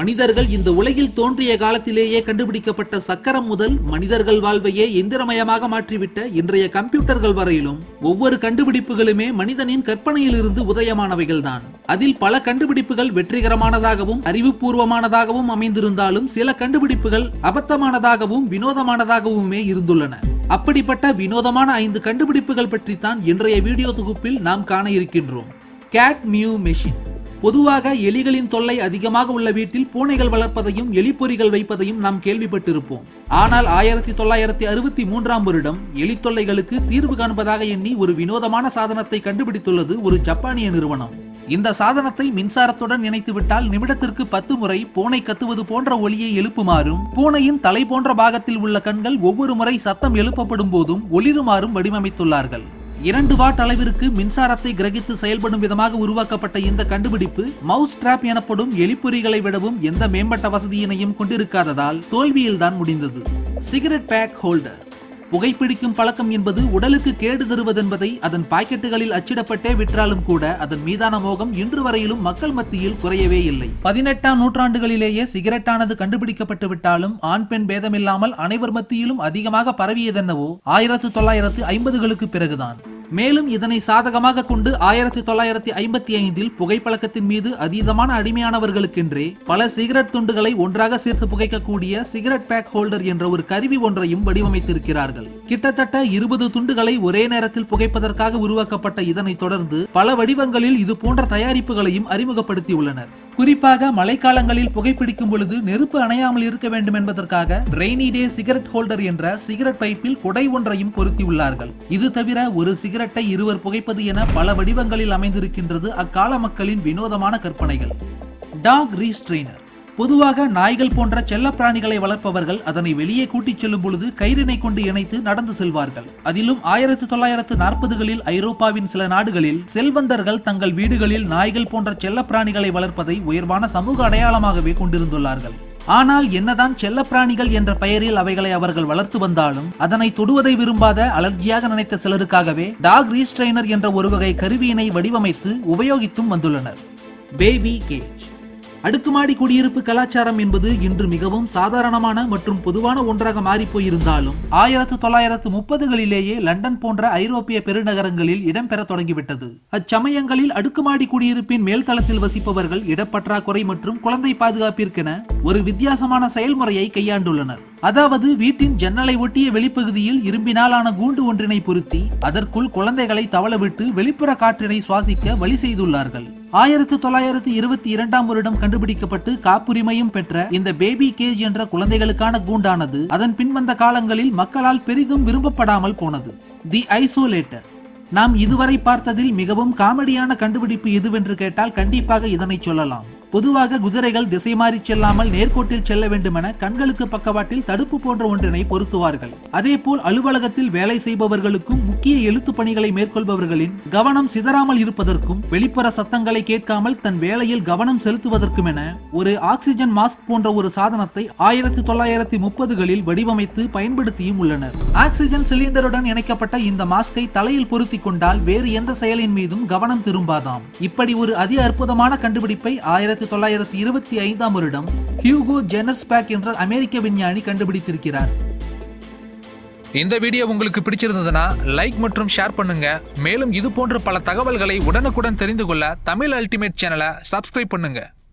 மனிதர்கள் இந்த உலகில் தோன்றிய காலத்திலேயே கண்டுபிடிக்கப்பட்ட சக்கரம் முதல் மனிதர்கள் வாழ்வையே எந்திரமயமாக மாற்றிவிட்ட இன்றைய கம்ப்யூட்டர்கள் வரையிலும் ஒவ்வொரு கண்டுபிடிப்புகளுமே மனிதனின் கற்பனையிலிருந்து உதயமானவைகள்தான் அதில் பல கண்டுபிடிப்புகள் வெற்றிகரமானதாகவும் அறிவுபூர்வமானதாகவும் அமைந்திருந்தாலும் சில கண்டுபிடிப்புகள் அபத்தமானதாகவும் வினோதமானதாகவுமே இருந்துள்ளன அப்படிப்பட்ட வினோதமான ஐந்து கண்டுபிடிப்புகள் பற்றித்தான் இன்றைய வீடியோ தொகுப்பில் நாம் காண இருக்கின்றோம் கேட் மியூ மெஷின் பொதுவாக எலிகளின் தொல்லை அதிகமாக உள்ள வீட்டில் பூனைகள் வளர்ப்பதையும் எலிப்பொறிகள் வைப்பதையும் நாம் கேள்விப்பட்டிருப்போம் ஆனால் ஆயிரத்தி தொள்ளாயிரத்தி அறுபத்தி மூன்றாம் வருடம் எலி தொல்லைகளுக்கு தீர்வு காண்பதாக எண்ணி ஒரு வினோதமான சாதனத்தை கண்டுபிடித்துள்ளது ஒரு ஜப்பானிய நிறுவனம் இந்த சாதனத்தை மின்சாரத்துடன் இணைத்துவிட்டால் நிமிடத்திற்கு பத்து முறை பூனை கத்துவது போன்ற ஒலியை எழுப்புமாறும் பூனையின் தலை போன்ற பாகத்தில் உள்ள கண்கள் ஒவ்வொரு முறை சத்தம் எழுப்பப்படும் போதும் ஒளிருமாறும் வடிவமைத்துள்ளார்கள் இரண்டு வாட் அளவிற்கு மின்சாரத்தை கிரகித்து செயல்படும் விதமாக உருவாக்கப்பட்ட இந்த கண்டுபிடிப்பு மவுஸ் டிராப் எனப்படும் எலிப்பொறிகளை விடவும் எந்த மேம்பட்ட வசதியினையும் கொண்டிருக்காததால் தோல்வியில்தான் முடிந்தது சிகரெட் பேக் ஹோல்டர் புகைப்பிடிக்கும் பழக்கம் என்பது உடலுக்கு கேடு தருவதென்பதை அதன் பாக்கெட்டுகளில் அச்சிடப்பட்டே விற்றாலும் கூட அதன் மீதான மோகம் இன்று வரையிலும் மக்கள் மத்தியில் குறையவே இல்லை பதினெட்டாம் நூற்றாண்டுகளிலேயே சிகரெட்டானது கண்டுபிடிக்கப்பட்டு விட்டாலும் ஆண் பெண் பேதமில்லாமல் அனைவர் மத்தியிலும் அதிகமாக பரவியதென்னவோ ஆயிரத்து தொள்ளாயிரத்து ஐம்பதுகளுக்கு பிறகுதான் மேலும் இதனை சாதகமாக கொண்டு ஆயிரத்தி தொள்ளாயிரத்தி ஐம்பத்தி ஐந்தில் புகைப்பழக்கத்தின் மீது அதீதமான அடிமையானவர்களுக்கென்றே பல சிகரெட் துண்டுகளை ஒன்றாக சேர்த்து புகைக்கக்கூடிய சிகரெட் பேக் ஹோல்டர் என்ற ஒரு கருவி ஒன்றையும் வடிவமைத்திருக்கிறார்கள் கிட்டத்தட்ட இருபது துண்டுகளை ஒரே நேரத்தில் புகைப்பதற்காக உருவாக்கப்பட்ட இதனை தொடர்ந்து பல வடிவங்களில் இது போன்ற தயாரிப்புகளையும் அறிமுகப்படுத்தியுள்ளனர் குறிப்பாக மழைக்காலங்களில் புகைப்பிடிக்கும் பொழுது நெருப்பு அணையாமல் இருக்க வேண்டும் என்பதற்காக ரெய்னி டே சிகரெட் ஹோல்டர் என்ற சிகரெட் பைப்பில் குடை ஒன்றையும் பொருத்தியுள்ளார்கள் இது தவிர ஒரு சிகரெட்டை இருவர் புகைப்பது என பல வடிவங்களில் அமைந்திருக்கின்றது அக்கால மக்களின் வினோதமான கற்பனைகள் டாக் ரீஸ்ட்ரெய்னர் பொதுவாக நாய்கள் போன்ற செல்ல பிராணிகளை வளர்ப்பவர்கள் அதனை வெளியே கூட்டிச் செல்லும் பொழுது கயிறினை கொண்டு இணைத்து நடந்து செல்வார்கள் அதிலும் ஆயிரத்தி தொள்ளாயிரத்து நாற்பதுகளில் ஐரோப்பாவின் சில நாடுகளில் செல்வந்தர்கள் தங்கள் வீடுகளில் நாய்கள் போன்ற செல்ல பிராணிகளை வளர்ப்பதை உயர்வான சமூக அடையாளமாகவே கொண்டிருந்துள்ளார்கள் ஆனால் என்னதான் செல்லப்பிராணிகள் என்ற பெயரில் அவைகளை அவர்கள் வளர்த்து வந்தாலும் அதனை தொடுவதை விரும்பாத அலர்ஜியாக நினைத்த சிலருக்காகவே டாக் ரீஸ்ட்ரெய்னர் என்ற ஒரு வகை கருவியினை வடிவமைத்து உபயோகித்தும் வந்துள்ளனர் பேபி கேஜ் அடுக்குமாடி குடியிருப்பு கலாச்சாரம் என்பது இன்று மிகவும் சாதாரணமான மற்றும் பொதுவான ஒன்றாக மாறிப் போயிருந்தாலும் ஆயிரத்து தொள்ளாயிரத்து முப்பதுகளிலேயே லண்டன் போன்ற ஐரோப்பிய பெருநகரங்களில் இடம்பெற தொடங்கிவிட்டது அச்சமயங்களில் அடுக்குமாடி குடியிருப்பின் மேல்தளத்தில் வசிப்பவர்கள் இடப்பற்றாக்குறை மற்றும் குழந்தை பாதுகாப்பிற்கென ஒரு வித்தியாசமான செயல்முறையை கையாண்டுள்ளனர் அதாவது வீட்டின் ஜன்னலை ஒட்டிய வெளிப்பகுதியில் இரும்பினாலான கூண்டு ஒன்றினை பொருத்தி அதற்குள் குழந்தைகளை தவளவிட்டு வெளிப்புற காற்றினை சுவாசிக்க வழி செய்துள்ளார்கள் ஆயிரத்தி தொள்ளாயிரத்தி இருபத்தி இரண்டாம் வருடம் கண்டுபிடிக்கப்பட்டு காப்புரிமையும் பெற்ற இந்த பேபி கேஜ் என்ற குழந்தைகளுக்கான கூண்டானது அதன் பின்வந்த காலங்களில் மக்களால் பெரிதும் விரும்பப்படாமல் போனது தி ஐசோலேட்டர் நாம் இதுவரை பார்த்ததில் மிகவும் காமெடியான கண்டுபிடிப்பு எதுவென்று கேட்டால் கண்டிப்பாக இதனை சொல்லலாம் பொதுவாக குதிரைகள் திசை மாறி செல்லாமல் நேர்கோட்டில் செல்ல வேண்டுமென கண்களுக்கு பக்கவாட்டில் தடுப்பு போன்ற ஒன்றினை பொருத்துவார்கள் அதேபோல் அலுவலகத்தில் வேலை செய்பவர்களுக்கும் முக்கிய எழுத்து பணிகளை மேற்கொள்பவர்களின் கவனம் சிதறாமல் இருப்பதற்கும் வெளிப்புற சத்தங்களை கேட்காமல் தன் வேலையில் கவனம் செலுத்துவதற்கும் என ஒரு ஆக்சிஜன் மாஸ்க் போன்ற ஒரு சாதனத்தை ஆயிரத்தி தொள்ளாயிரத்தி முப்பதுகளில் வடிவமைத்து பயன்படுத்தியும் உள்ளனர் ஆக்சிஜன் சிலிண்டருடன் இணைக்கப்பட்ட இந்த மாஸ்கை தலையில் பொருத்தி கொண்டால் வேறு எந்த செயலின் மீதும் கவனம் திரும்பாதாம் இப்படி ஒரு அதி அற்புதமான கண்டுபிடிப்பை ஆயிரத்தி தொள்ளாயிரத்தி இருபத்தி ஐந்தாம் வருடம் ஹியூகோ ஜெனர்ஸ்பேக் என்ற அமெரிக்க விஞ்ஞானி கண்டுபிடித்திருக்கிறார் இந்த வீடியோ உங்களுக்கு பிடிச்சிருந்ததுன்னா லைக் மற்றும் ஷேர் பண்ணுங்க மேலும் இது போன்ற பல தகவல்களை உடனுக்குடன் தெரிந்து கொள்ள தமிழ் அல்டிமேட் சேனலை சப்ஸ்கிரைப் பண்ணுங்க